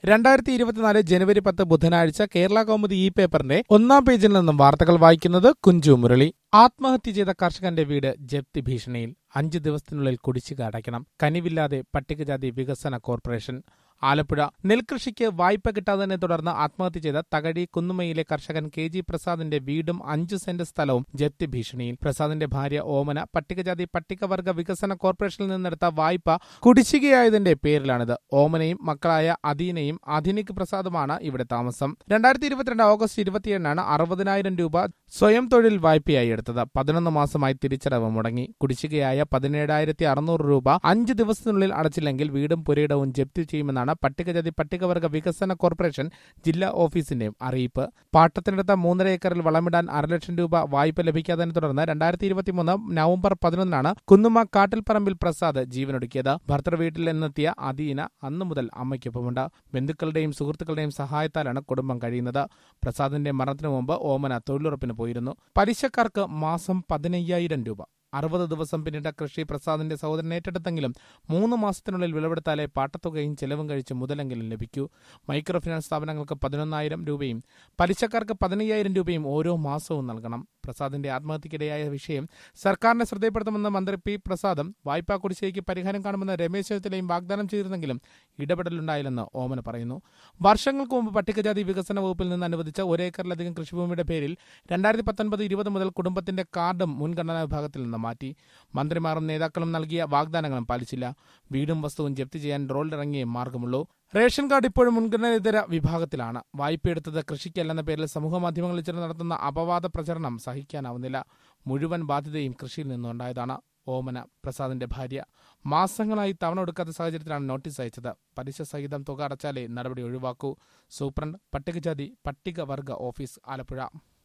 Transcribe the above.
രണ്ടായിരത്തി ഇരുപത്തിനാല് ജനുവരി പത്ത് ബുധനാഴ്ച കേരള കൗമുദി ഈ പേപ്പറിന്റെ ഒന്നാം പേജിൽ നിന്നും വാർത്തകൾ വായിക്കുന്നത് കുഞ്ചു മുരളി ആത്മഹത്യ ചെയ്ത കർഷകന്റെ വീട് ജപ്തി ഭീഷണിയിൽ അഞ്ച് ദിവസത്തിനുള്ളിൽ കുടിശ്ശിക അടയ്ക്കണം കനിവില്ലാതെ പട്ടികജാതി വികസന കോർപ്പറേഷൻ ആലപ്പുഴ നെൽകൃഷിക്ക് വായ്പ കിട്ടാത്തതിനെ തുടർന്ന് ആത്മഹത്യ ചെയ്ത തകഴി കുന്നുമയിലെ കർഷകൻ കെ ജി പ്രസാദിന്റെ വീടും അഞ്ച് സെന്റ് സ്ഥലവും ജപ്തി ഭീഷണിയിൽ പ്രസാദിന്റെ ഭാര്യ ഓമന പട്ടികജാതി പട്ടികവർഗ വികസന കോർപ്പറേഷനിൽ നിന്നെടുത്ത വായ്പ കുടിശ്ശികയായതിന്റെ പേരിലാണിത് ഓമനയും മക്കളായ അദീനയും അധിനിക് പ്രസാദുമാണ് ഇവിടെ താമസം രണ്ടായിരത്തി ഇരുപത്തിരണ്ട് ഓഗസ്റ്റ് ഇരുപത്തിയേഴിനാണ് അറുപതിനായിരം രൂപ സ്വയം തൊഴിൽ വായ്പയായി എടുത്തത് പതിനൊന്ന് മാസമായി തിരിച്ചടവ് മുടങ്ങി കുടിശ്ശികയായ പതിനേഴായിരത്തി അറുന്നൂറ് രൂപ അഞ്ച് ദിവസത്തിനുള്ളിൽ അടച്ചില്ലെങ്കിൽ വീടും പുരയിടവും ജപ്തി ചെയ്യുമെന്നാണ് പട്ടികജാതി പട്ടികവർഗ വികസന കോർപ്പറേഷൻ ജില്ലാ ഓഫീസിന്റെയും അറിയിപ്പ് പാട്ടത്തിനെടുത്ത മൂന്നര ഏക്കറിൽ വളമിടാൻ അരലക്ഷം രൂപ വായ്പ ലഭിക്കാത്തതിനെ തുടർന്ന് രണ്ടായിരത്തി ഇരുപത്തിമൂന്ന് നവംബർ പതിനൊന്നിനാണ് കുന്നുമ കാട്ടിൽപ്പറമ്പിൽ പ്രസാദ് ജീവനൊടുക്കിയത് ഭർത്തൃ വീട്ടിൽ നിന്നെത്തിയ അദീന അന്നു മുതൽ അമ്മയ്ക്കൊപ്പമുണ്ട് ബന്ധുക്കളുടെയും സുഹൃത്തുക്കളുടെയും സഹായത്താലാണ് കുടുംബം കഴിയുന്നത് പ്രസാദിന്റെ മരണത്തിനു മുമ്പ് ഓമന തൊഴിലുറപ്പിന് പോയിരുന്നു പലിശക്കാർക്ക് മാസം പതിനയ്യായിരം രൂപ അറുപത് ദിവസം പിന്നിട്ട കൃഷി പ്രസാദിന്റെ സഹോദരൻ ഏറ്റെടുത്തെങ്കിലും മൂന്ന് മാസത്തിനുള്ളിൽ വിളവെടുത്താലേ പാട്ടത്തുകയും ചെലവും കഴിച്ച് മുതലെങ്കിലും ലഭിക്കൂ മൈക്രോ ഫിനാൻസ് സ്ഥാപനങ്ങൾക്ക് പതിനൊന്നായിരം രൂപയും പലിശക്കാർക്ക് പതിനയ്യായിരം രൂപയും ഓരോ മാസവും നൽകണം പ്രസാദിന്റെ ആത്മഹത്യക്കിടയായ വിഷയം സർക്കാരിനെ ശ്രദ്ധയപ്പെടുത്തുമെന്ന് മന്ത്രി പി പ്രസാദും വായ്പാ കുടിശ്ശികയ്ക്ക് പരിഹാരം കാണുമെന്ന് രമേശ് ചെന്നിത്തലയും വാഗ്ദാനം ചെയ്തിരുന്നെങ്കിലും ഇടപെടലുണ്ടായില്ലെന്ന് ഓമന പറയുന്നു വർഷങ്ങൾക്ക് മുമ്പ് പട്ടികജാതി വികസന വകുപ്പിൽ നിന്ന് അനുവദിച്ച ഒരേക്കറിലധികം കൃഷിഭൂമിയുടെ പേരിൽ രണ്ടായിരത്തി പത്തൊൻപത് ഇരുപത് മുതൽ കുടുംബത്തിന്റെ കാർഡും മുൻഗണനാ വിഭാഗത്തിൽ നിന്ന് മാറ്റി മന്ത്രിമാരും നേതാക്കളും നൽകിയ വാഗ്ദാനങ്ങളും പാലിച്ചില്ല വീടും വസ്തുവും ജപ്തി ചെയ്യാൻ റോളിലിറങ്ങിയേ മാർഗമുള്ളൂ റേഷൻ കാർഡ് ഇപ്പോഴും മുൻഗണനേതര വിഭാഗത്തിലാണ് വായ്പയെടുത്തത് കൃഷിക്കല്ലെന്ന പേരിൽ സമൂഹമാധ്യമങ്ങളിൽ ചേർന്ന് നടത്തുന്ന അപവാദ പ്രചരണം സഹിക്കാനാവുന്നില്ല മുഴുവൻ ബാധ്യതയും കൃഷിയിൽ നിന്നുണ്ടായതാണ് ഓമന പ്രസാദിന്റെ ഭാര്യ മാസങ്ങളായി തവണ എടുക്കാത്ത സാഹചര്യത്തിലാണ് നോട്ടീസ് അയച്ചത് പലിശ സഹിതം തുക അടച്ചാലേ നടപടി ഒഴിവാക്കൂ സൂപ്രണ്ട് പട്ടികജാതി പട്ടികവർഗ ഓഫീസ് ആലപ്പുഴ